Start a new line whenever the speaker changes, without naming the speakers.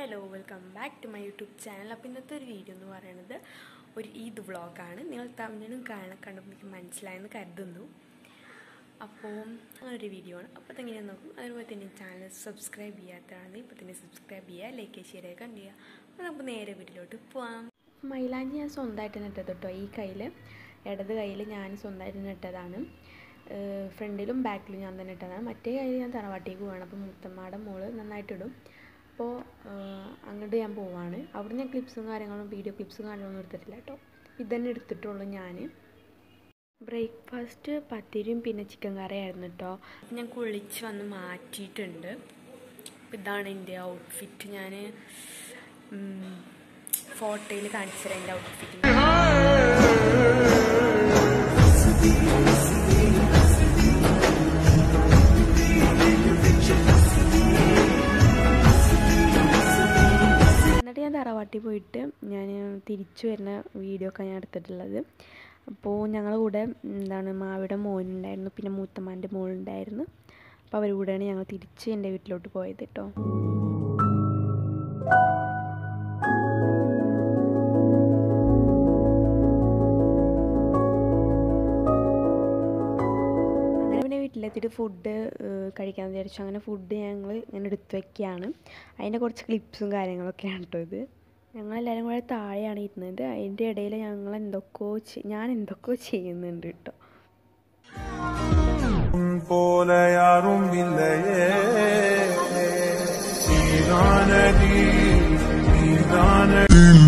hello welcome back to my YouTube channel അപ്പോൾ ഇന്നത്തെ ഒരു വീഡിയോ എന്ന് പറയുന്നത് ഒരു ഈദ് വ്ളോഗാണ് നിങ്ങൾ തമിഴിനും കാണാൻ കണ്ടപ്പോൾ എനിക്ക് മനസ്സിലായെന്ന് കരുതുന്നു അപ്പോൾ അങ്ങനെ ഒരു വീഡിയോ ആണ് അപ്പോൾ തന്നെ നോക്കും അതുപോലെ തന്നെ ചാനൽ സബ്സ്ക്രൈബ് ചെയ്യാത്തതാണെങ്കിൽ ഇപ്പോൾ തന്നെ സബ്സ്ക്രൈബ് ചെയ്യുക ലൈക്ക് ഷെയർ ചെയ്യുക കണ്ട് ചെയ്യുക അപ്പോൾ നമുക്ക് നേരെ വീട്ടിലോട്ട് പോവാം മൈലാഞ്ചി ഞാൻ സ്വന്തമായിട്ട് നട്ടത് കേട്ടോ ഈ കയ്യിൽ ഇടത് കയ്യിൽ ഞാൻ സ്വന്തമായിട്ട് നട്ടതാണ് ഫ്രണ്ടിലും ബാക്കിലും ഞാൻ തന്നെ ഇട്ടതാണ് മറ്റേ കയ്യിൽ ഞാൻ തറവാട്ടിലേക്ക് പോവാണ് അപ്പോൾ മുത്തമ്മയുടെ മോള് നന്നായിട്ടിടും അപ്പോൾ അങ്ങോട്ട് ഞാൻ പോവാണ് അവിടെ ഞാൻ ക്ലിപ്സും കാര്യങ്ങളും വീഡിയോ ക്ലിപ്സും കാര്യങ്ങളൊന്നും എടുത്തിട്ടില്ല കേട്ടോ ഇതന്നെ എടുത്തിട്ടുള്ളൂ ഞാൻ ബ്രേക്ക്ഫാസ്റ്റ് പത്തിരിയും പിന്നെ ചിക്കൻ കറിയായിരുന്നു കേട്ടോ ഞാൻ കുളിച്ച് വന്ന് മാറ്റിയിട്ടുണ്ട് ഇതാണ് എൻ്റെ ഔട്ട്ഫിറ്റ് ഞാൻ ഫോട്ടോയിൽ കാണിച്ചു തരാം എൻ്റെ ഔട്ട്ഫിറ്റ് എന്നിട്ട് ഞാൻ തറവാട്ടിൽ പോയിട്ട് ഞാൻ തിരിച്ചു വരുന്ന വീഡിയോ ഒക്കെ ഞാൻ എടുത്തിട്ടുള്ളത് അപ്പോൾ ഞങ്ങളുടെ കൂടെ എന്താണ് മാവിയുടെ മോനുണ്ടായിരുന്നു പിന്നെ മൂത്തമ്മാൻ്റെ മോളുണ്ടായിരുന്നു അപ്പോൾ അവരുടെ കൂടെയാണ് ഞങ്ങൾ തിരിച്ച് എൻ്റെ വീട്ടിലോട്ട് പോയത് കേട്ടോ അങ്ങനെ പിന്നെ വീട്ടിലെത്തിയിട്ട് ഫുഡ് കഴിക്കാൻ വിചാരിച്ചു അങ്ങനെ ഫുഡ് ഞങ്ങൾ ഇങ്ങനെ എടുത്തു വെക്കുകയാണ് അതിൻ്റെ കുറച്ച് ക്ലിപ്സും കാര്യങ്ങളൊക്കെയാണ് കേട്ടോ ഇത് ഞങ്ങളെല്ലാവരും കൂടെ താഴെയാണ് ഇരുന്നത് അതിൻ്റെ ഇടയിൽ ഞങ്ങൾ എന്തൊക്കെയോ ഞാൻ എന്തൊക്കെയോ ചെയ്യുന്നുണ്ട് കേട്ടോ
போல யாரும் இல்லையே நீதானடி நீதானடி